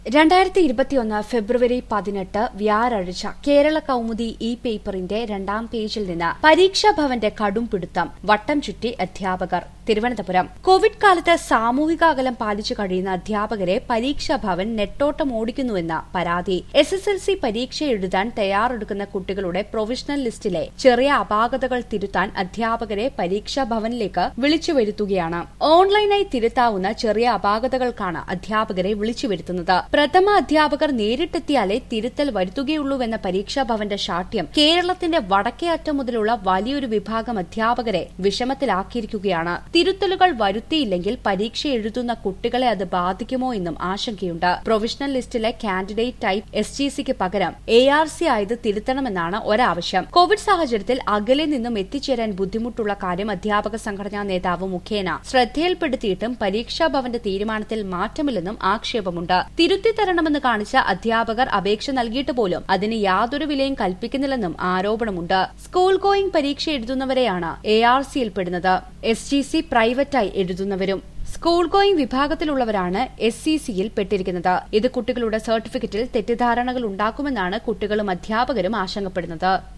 രണ്ടായിരത്തി ഇരുപത്തിയൊന്ന് ഫെബ്രുവരി പതിനെട്ട് വ്യാഴാഴ്ച കേരള കൌമുദി ഇ പേപ്പറിന്റെ രണ്ടാം പേജിൽ നിന്ന് പരീക്ഷാ ഭവന്റെ കടും പിടുത്തം വട്ടം ചുറ്റി അധ്യാപകർ തിരുവനന്തപുരം കോവിഡ് കാലത്ത് സാമൂഹിക അകലം പാലിച്ചു കഴിയുന്ന അധ്യാപകരെ പരീക്ഷാ ഭവൻ നെട്ടോട്ടം ഓടിക്കുന്നുവെന്ന പരാതി എസ് എസ് എൽ സി പരീക്ഷ എഴുതാൻ തയ്യാറെടുക്കുന്ന കുട്ടികളുടെ പ്രൊവിഷണൽ ലിസ്റ്റിലെ ചെറിയ അപാകതകൾ തിരുത്താൻ അധ്യാപകരെ പരീക്ഷാ ഭവനിലേക്ക് വിളിച്ചു വരുത്തുകയാണ് ഓൺലൈനായി തിരുത്താവുന്ന ചെറിയ അപാകതകൾക്കാണ് അധ്യാപകരെ വിളിച്ചു വരുത്തുന്നത് പ്രഥമ അധ്യാപകർ നേരിട്ടെത്തിയാലേ തിരുത്തൽ വരുത്തുകയുള്ളൂവെന്ന പരീക്ഷാ ഭവന്റെ ശാഠ്യം കേരളത്തിന്റെ വടക്കേ അറ്റം മുതലുള്ള വലിയൊരു വിഭാഗം അധ്യാപകരെ വിഷമത്തിലാക്കിയിരിക്കുകയാണ് തിരുത്തലുകൾ വരുത്തിയില്ലെങ്കിൽ പരീക്ഷ എഴുതുന്ന കുട്ടികളെ അത് ബാധിക്കുമോ എന്നും ആശങ്കയുണ്ട് പ്രൊവിഷണൽ ലിസ്റ്റിലെ കാൻഡിഡേറ്റ് ടൈപ്പ് എസ് ജി സിക്ക് പകരം എ ആർ സി ആയത് തിരുത്തണമെന്നാണ് ഒരാവശ്യം കോവിഡ് സാഹചര്യത്തിൽ അകലെ നിന്നും എത്തിച്ചേരാൻ ബുദ്ധിമുട്ടുള്ള കാര്യം അധ്യാപക സംഘടനാ നേതാവ് മുഖേന ശ്രദ്ധയിൽപ്പെടുത്തിയിട്ടും പരീക്ഷാ ഭവന്റെ തീരുമാനത്തിൽ മാറ്റമില്ലെന്നും ആക്ഷേപമുണ്ട് തിരുത്തിത്തരണമെന്ന് കാണിച്ച അധ്യാപകർ അപേക്ഷ നൽകിയിട്ട് പോലും അതിന് യാതൊരു വിലയും കൽപ്പിക്കുന്നില്ലെന്നും ആരോപണമുണ്ട് സ്കൂൾ ഗോയിങ് പരീക്ഷ എഴുതുന്നവരെയാണ് എ ആർ സിയിൽ പെടുന്നത് എസ് ജി സി പ്രൈവറ്റായി എഴുതുന്നവരും സ്കൂൾ ഗോയിങ് വിഭാഗത്തിലുള്ളവരാണ് എസ് സി സിയിൽ പെട്ടിരിക്കുന്നത് ഇത് കുട്ടികളുടെ സർട്ടിഫിക്കറ്റിൽ തെറ്റിദ്ധാരണകൾ ഉണ്ടാക്കുമെന്നാണ് കുട്ടികളും അധ്യാപകരും ആശങ്കപ്പെടുന്നത്